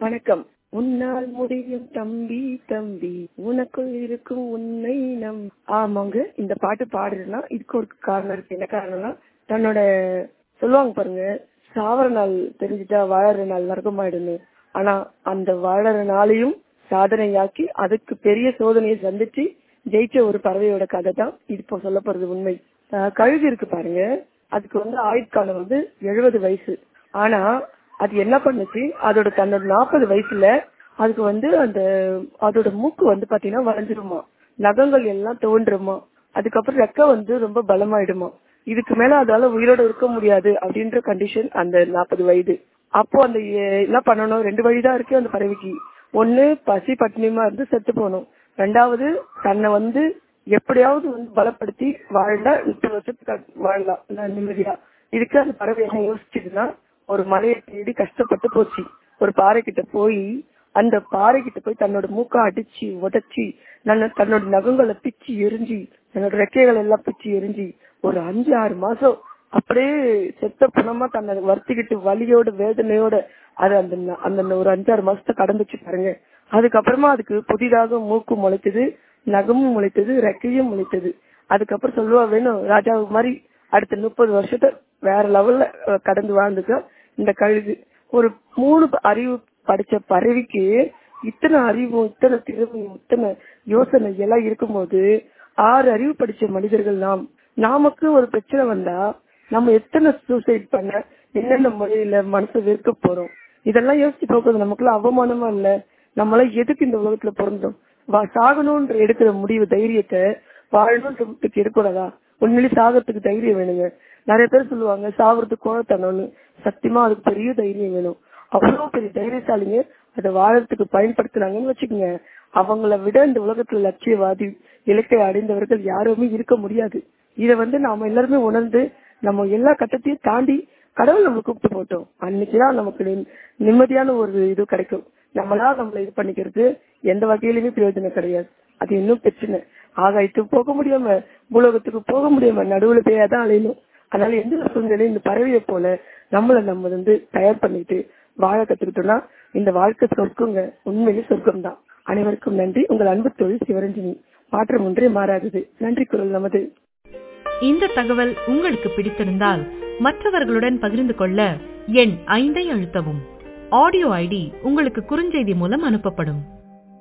வணக்கம் உன்னால் முடியும் தம்பி தம்பி உனக்குள் இருக்கும் உன்னை நம் ஆமாங்க இந்த பாட்டு பாடுறதுன்னா இதுக்கு ஒரு காரணம் இருக்கு என்ன காரணம்னா தன்னோட சொல்லுவாங்க பாருங்க சாவர நாள் தெரிஞ்சுட்டா வாழற நாள் நரகமாயிடுன்னு ஆனா அந்த வாழற நாளையும் சாதனையாக்கி அதுக்கு பெரிய சோதனையை சந்திச்சு ஜெயிச்ச ஒரு பறவையோட கதை தான் இது இப்போ சொல்ல போறது உண்மை அஹ் கழுகு இருக்கு பாருங்க அதுக்கு வந்து ஆயுட்காலம் வந்து எழுபது வயசு ஆனா அது என்ன பண்ணுச்சு அதோட தன்னோட நாற்பது வயசுல அதுக்கு வந்து அந்த அதோட மூக்கு வந்து பாத்தீங்கன்னா வளைஞ்சிருமா நகங்கள் எல்லாம் தோன்றுமா அதுக்கப்புறம் ரெக்க வந்து ரொம்ப பலமாயிடுமா இதுக்கு மேல அதால உயிரோட இருக்க முடியாது அப்படின்ற கண்டிஷன் அந்த நாற்பது வயது அப்போ அந்த எ- என்ன பண்ணணும் ரெண்டு வழிதான் இருக்கு அந்த பறவைக்கு ஒண்ணு பசி பட்டினியமா இருந்து செத்து போகணும் ரெண்டாவது தன்னை வந்து எப்படியாவது வந்து பலப்படுத்தி வாழ்ந்தா முப்பது வருஷத்துக்கு வாழலாம் இல்ல நிம்மதியா இதுக்கு அந்த பறவை என்ன யோசிச்சுதுன்னா ஒரு மலையை தேடி கஷ்டப்பட்டு போச்சு ஒரு பாறை கிட்ட போய் அந்த பாறை கிட்ட போய் தன்னோட மூக்க அடிச்சு உடைச்சி நல்ல தன்னோட நகங்களை பிச்சு எரிஞ்சு தன்னோட ரெக்கைகள் எல்லாம் பிச்சு எரிஞ்சு ஒரு அஞ்சு ஆறு மாசம் அப்படியே செத்த புணமா தன்னை வருத்திக்கிட்டு வலியோட வேதனையோட அது அந்த ந- அந்த ஒரு அஞ்சாறு மாசத்தை கடந்துச்சு பாருங்க அதுக்கப்புறமா அதுக்கு புதிதாக மூக்கு முளைத்தது நகமும் முளைத்தது ரெக்கையும் முளைத்தது அதுக்கப்புறம் சொல்லுவா வேணும் ராஜாவு மாதிரி அடுத்த முப்பது வருஷத்தை வேற லெவல்ல அஹ், கடந்து வாழ்ந்துக்க இந்த கழுகு ஒரு மூணு அறிவு படிச்ச பறவைக்கு இத்தனை அறிவும் இத்தனை திறமையும் இத்தனை யோசனை எல்லாம் இருக்கும்போது ஆறு அறிவு படிச்ச மனிதர்கள் நாம் நாமக்கு ஒரு பிரச்சனை வந்தா நம்ம எத்தனை சூசைட் பண்ண என்னென்ன முறையில மனசை வெறுக்க போறோம் இதெல்லாம் யோசிச்சு பார்க்கறது நமக்குள்ள அவமானமா இல்ல நம்மளாம் எதுக்கு இந்த உலகத்துல பிறந்தோம் வா- சாகணும்ன்ற எடுக்கிற முடிவு தைரியத்தை வாழணும்ன்றதுக்கு எடுக்கூடாதா உண்மையிலே சாகிறதுக்கு தைரியம் வேணுங்க நிறைய பேர் சொல்லுவாங்க சாவறதுக்கு கோழத்தனம்னு சத்தியமா அதுக்கு பெரிய தைரியம் வேணும் அவ்வளவு பெரிய தைரியசாலிங்க அதை வாழறதுக்கு பயன்படுத்துனாங்கன்னு வச்சுக்கோங்க அவங்கள விட இந்த உலகத்துல லட்சியவாதி இலக்கை அடைந்தவர்கள் யாருமே இருக்க முடியாது இத வந்து நாம எல்லாருமே உணர்ந்து நம்ம எல்லா கட்டத்தையும் தாண்டி கடவுள் நம்மளை கூப்பிட்டு போட்டோம் அன்னைக்குதான் நமக்கு நிம்- நிம்மதியான ஒரு இது கிடைக்கும் நம்மளா நம்மள இது பண்ணிக்கிறது எந்த வகையிலுமே பிரயோஜனம் கிடையாது அது இன்னும் பிரச்சனை ஆகாயத்துக்கு போக முடியாம பூலோகத்துக்கு போக முடியாம நடுவுல போய் தான் அலையணும் அதனால எந்த ஒரு சூழ்நிலையும் இந்த பறவையை போல நம்மள நம்ம வந்து தயார் பண்ணிட்டு வாழ கத்துக்கிட்டோம்னா இந்த வாழ்க்கை சொர்க்கங்க உண்மையிலே சொர்க்கம் தான் அனைவருக்கும் நன்றி உங்கள் அன்பு தொழில் சிவரஞ்சனி மாற்றம் ஒன்றே மாறாதது நன்றி குரல் நமது இந்த தகவல் உங்களுக்கு பிடித்திருந்தால் மற்றவர்களுடன் பகிர்ந்து கொள்ள எண் ஐந்தை அழுத்தவும் ஆடியோ ஐடி உங்களுக்கு குறுஞ்செய்தி மூலம் அனுப்பப்படும்